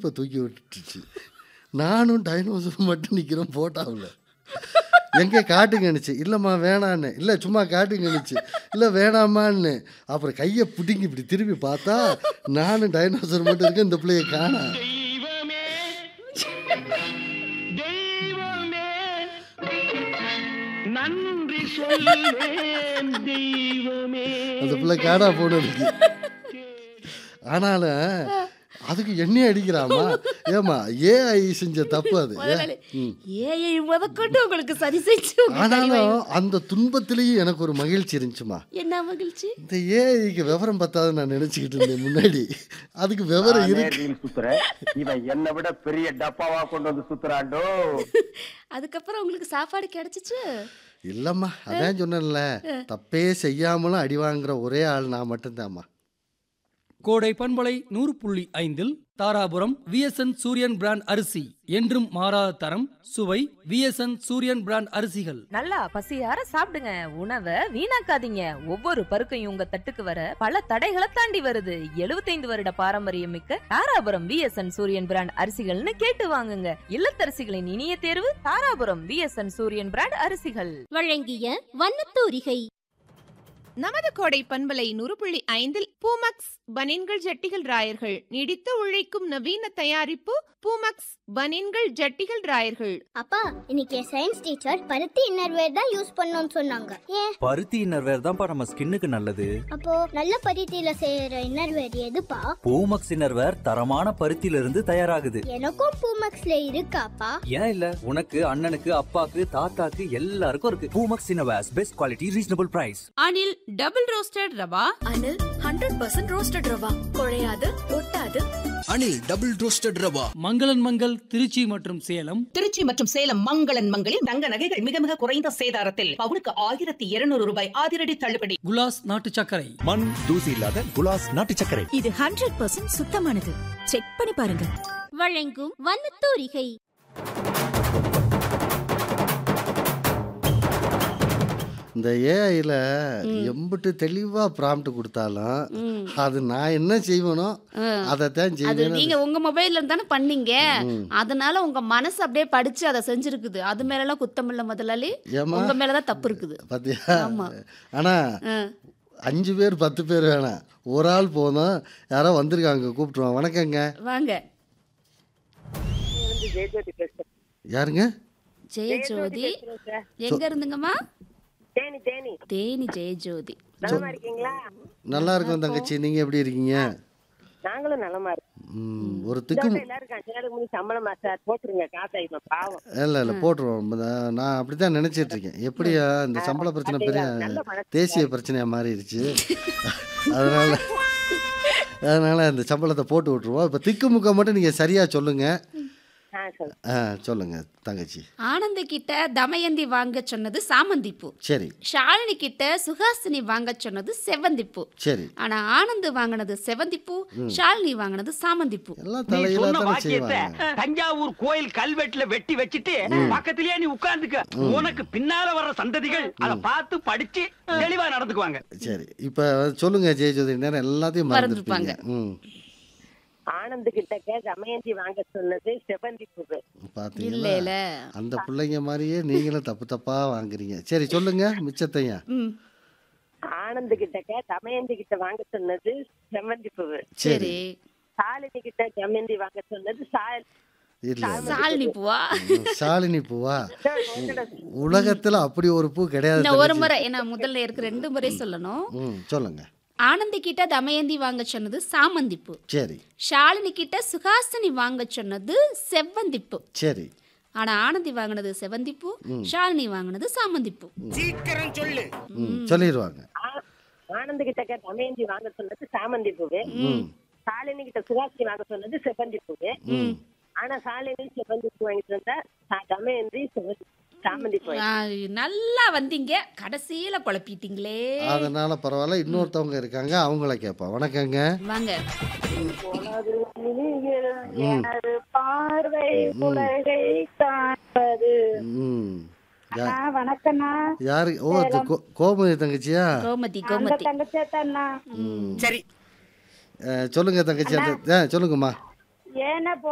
ஜீப்பை தூக்கி விட்டுச்சு நானும் டைனோசரும் மட்டும் நிற்கிறோம் போட்டாவில் எங்கே காட்டுங்கன்னுச்சு இல்லைம்மா வேணான்னு இல்லை சும்மா காட்டுங்கன்னுச்சு இல்லை வேணாமான்னு அப்புறம் கையை பிடிங்கி இப்படி திரும்பி பார்த்தா நானும் டைனோசர் மட்டும் இருக்கேன் இந்த பிள்ளைய காணா தெய்வமே தெய்வமே நன்றி சொல்வேன் தெய்வமே அந்த பிள்ளை காணா போனதுக்கு ஆனாலும் அதுக்கு எண்ணெய் அடிக்கிறாமா ஏமா ஏஐ செஞ்ச தப்பு அது முதலாளி, ம். ஏஐ முதற்கொண்டு உங்களுக்கு சரி செஞ்சு உங்களுக்கு ஆனாலும் அந்த துன்பத்திலேயும் எனக்கு ஒரு மகிழ்ச்சி இருந்துச்சுமா என்ன மகிழ்ச்சி இந்த ஏஐக்கு விவரம் பத்தாதுன்னு நான் நினைச்சுக்கிட்டு இருந்தேன் முன்னாடி அதுக்கு விவரம் நானே இருக்கு ரீல் சுத்துறேன் இவன் என்னை விட பெரிய டப்பாவா கொண்டு வந்து சுத்துறாண்டோ அதுக்கப்புறம் உங்களுக்கு சாப்பாடு கிடைச்சிச்சு இல்லம்மா அதான் சொன்னேன்ல தப்பே செய்யாமலும் அடி வாங்குற ஒரே ஆள் நான் மட்டும்தாம்மா கோடை பண்பலை நூறு புள்ளி ஐந்தில் தாராபுரம் விஎஸ்என் சூரியன் பிராண்ட் அரிசி என்றும் மாறாத தரம் சுவை விஎஸ்என் சூரியன் பிராண்ட் அரிசிகள் நல்லா பசியார சாப்பிடுங்க உணவை வீணாக்காதீங்க ஒவ்வொரு பருக்கையும் உங்க தட்டுக்கு வர பல தடைகளை தாண்டி வருது 75 வருட பாரம்பரியம் மிக்க தாராபுரம் விஎஸ்என் சூரியன் பிராண்ட் அரிசிகள்னு கேட்டு வாங்குங்க இல்லத்தரசிகளின் இனிய தேர்வு தாராபுரம் விஎஸ்என் சூரியன் பிராண்ட் அரிசிகள் வழங்கிய வண்ணத்தூரிகை நமது கோடை பண்பலை நூறு புள்ளி ஐந்தில் பூமக்ஸ் பனின்கள் ஜட்டிகள் ராயர்கள் நீடித்து உழைக்கும் நவீன தயாரிப்பு பூமக்ஸ் பனின்கள் ஜட்டிகள் ராயர்கள் அப்பா இன்னைக்கு சயின்ஸ் டீச்சர் பருத்தி இன்னர்வேர் தான் யூஸ் பண்ணணும்னு சொன்னாங்க ஏன் பருத்தி இன்னர்வேர் தான்ப்பா நம்ம ஸ்கின்னுக்கு நல்லது அப்போ நல்ல பருத்தியில செய்யற இன்னர்வேர் எதுப்பா பூமக்ஸ் இன்னர்வேர் தரமான பருத்தியில இருந்து தயாராகுது எனக்கும் பூமக்ஸ்ல இருக்காப்பா ஏன் இல்ல உனக்கு அண்ணனுக்கு அப்பாக்கு தாத்தாக்கு எல்லாருக்கும் இருக்கு Poomex innerwears best quality reasonable price Anil double roasted rava Anil hundred percent roasted rava குழையாது ஒட்டாது அனில் டபுள் ரோஸ்டட் ரவா மங்களன் மங்கள் திருச்சி மற்றும் சேலம் திருச்சி மற்றும் சேலம் மங்களன் மங்களில் தங்க நகைகள் மிக மிக குறைந்த சேதாரத்தில் பவுனுக்கு ஆயிரத்தி இருநூறு ரூபாய் அதிரடி தள்ளுபடி குலாஸ் நாட்டு சர்க்கரை மண் தூசி இல்லாத குலாஸ் நாட்டு சர்க்கரை இது ஹண்ட்ரட் பர்சன்ட் சுத்தமானது செக் பண்ணி பாருங்க வழங்கும் வண்ணத்தூரிகை இந்த ஏஐல எம்பிட்டு தெளிவா ப்ராம்ப்ட் கொடுத்தாலும் அது நான் என்ன செய்வனோ அதைத்தான் அது செய்வேன் நீங்க உங்க மொபைல்ல தானே பண்ணீங்க அதனால உங்க மனசு அப்படியே படிச்சு அதை செஞ்சிருக்குது அது மேல எல்லாம் குத்தம் இல்ல முதலாளி ஏம்மா? உங்க மேலதான் தப்பு இருக்குது பார்த்தியா ஆமா. ஆனா ஆ. அஞ்சு பேர் பத்து பேர் வேணாம் ஒரு ஆள் போதும் யாரோ வந்திருக்காங்க கூப்பிட்டுருவாங்க வணக்கங்க வாங்க யாருங்க ஜெயஜோதி எங்க இருந்துங்கம்மா தேனி தேனி தேனி ஜெயஜோதி நலமா இருக்கீங்களா நல்லா இருக்கும் தங்கச்சி நீங்க எப்படி இருக்கீங்க நாங்களும் நலமா இருக்கோம் ம், ஒரு திக்கு எல்லாரும் அஞ்சு நாளுக்கு முன்னாடி சம்பளம் மாசார் போட்டுருங்க காசா இப்ப பாவம் இல்லை இல்லை போட்டுருவோம் இந்த- நான் அப்படி தான் நினச்சிட்டு இருக்கேன் எப்படியா இந்த சம்பள பிரச்சனை பெரிய நல்ல மனசு. தேசிய பிரச்சனையாக மாறிடுச்சு அதனால அதனால இந்த சம்பளத்தை போட்டு விட்ருவோம் இப்போ திக்குமுக்க மட்டும் நீங்கள் சரியாக சொல்லுங்கள் ஆ சொல்லு ஆ சொல்லுங்கள் தங்கச்சி ஆனந்தி கிட்ட தமயந்தி வாங்க சொன்னது சாமந்தி பூ சரி ஷாலினி கிட்ட சுஹாசினி வாங்க சொன்னது செவந்தி பூ சரி ஆனா ஆனந்த் வாங்கினது செவந்தி பூ ஷாலினி வாங்கினது சாமந்தி பூ எல்லாம் நீ தலையில சொன்ன தானே வாக்கியத்தை செய்வாங்க தஞ்சாவூர் கோயில் கல்வெட்டுல வெட்டி வச்சிட்டு பக்கத்திலேயே நீ உட்கார்ந்துக்க உனக்கு பின்னால வர்ற சந்ததிகள் அத பார்த்து படிச்சு தெளிவா நடந்துக்குவாங்க சரி இப்போ சொல்லுங்கள் ஜெயஜோதி நேரம் எல்லாத்தையும் மறந்துருப்பாங்க ம் ஆனந்த் கிட்ட தமயந்தி வாங்க சொன்னது செவந்தி பூ பார்த்தீங்களா இல்லைல அந்த பிள்ளைங்க மாதிரியே நீங்களும் தப்பு தப்பாக வாங்குறீங்க சரி சொல்லுங்கள் மிச்சத்தையும் ம் ஆனந்த் கிட்ட தமயந்தி கிட்ட வாங்க சொன்னது செவந்தி பூ சரி சரி சாலினி கிட்ட தமயந்தி வாங்க சொன்னது சால் இல்லை சாலினி பூவா ஷாலினி பூவா உலகத்துல அப்படி ஒரு பூ கிடையாது இந்த ஒரு தங்கச்சி. முறை ஏன்னா முதல்ல இருக்கு ரெண்டு முறை சொல்லணும் ம் சொல்லுங்க ஆனந்தி கிட்ட தமயந்தி வாங்க சொன்னது சாமந்தி பூ சரி ஷாலினி கிட்ட சுஹாசினி வாங்க சொன்னது செவ்வந்தி பூ சரி ஆனா ஆனந்தி வாங்கினது செவந்தி பூ ஷாலினி வாங்கினது சாமந்தி பூ சீக்கிரம் சொல்லு ம் சொல்லிடுவாங்க ஆனந்த் கிட்ட தமயந்தி வாங்க சொன்னது சாமந்தி பூ ம் சாலினி கிட்ட சுகாசினி வாங்க சொன்னது செவந்தி பூ ம் ஆனா சாலினி செவந்தி பூ வாங்கிட்டு வந்தா சா- தமயந்தி செவந்தி சாமந்தி பூ ஆ, நல்லா வந்தீங்க கடைசியில குழப்பிட்டீங்களே அதனால பரவாயில்ல இன்னொருத்தவங்க இருக்காங்க அவங்கள கேட்போம் வணக்கங்க வாங்க எனது பார்வை உலகை காண்பது ம் யா- வணக்கண்ணா யாரு ஓ இது கோ- கோமதி தங்கச்சியா கோமதி கோமதி தங்கச்சேத்தண்ணா ம் சரி அஹ், சொல்லுங்க தங்கச்சி அந்த ஆ சொல்லுங்கம்மா ஏன்னா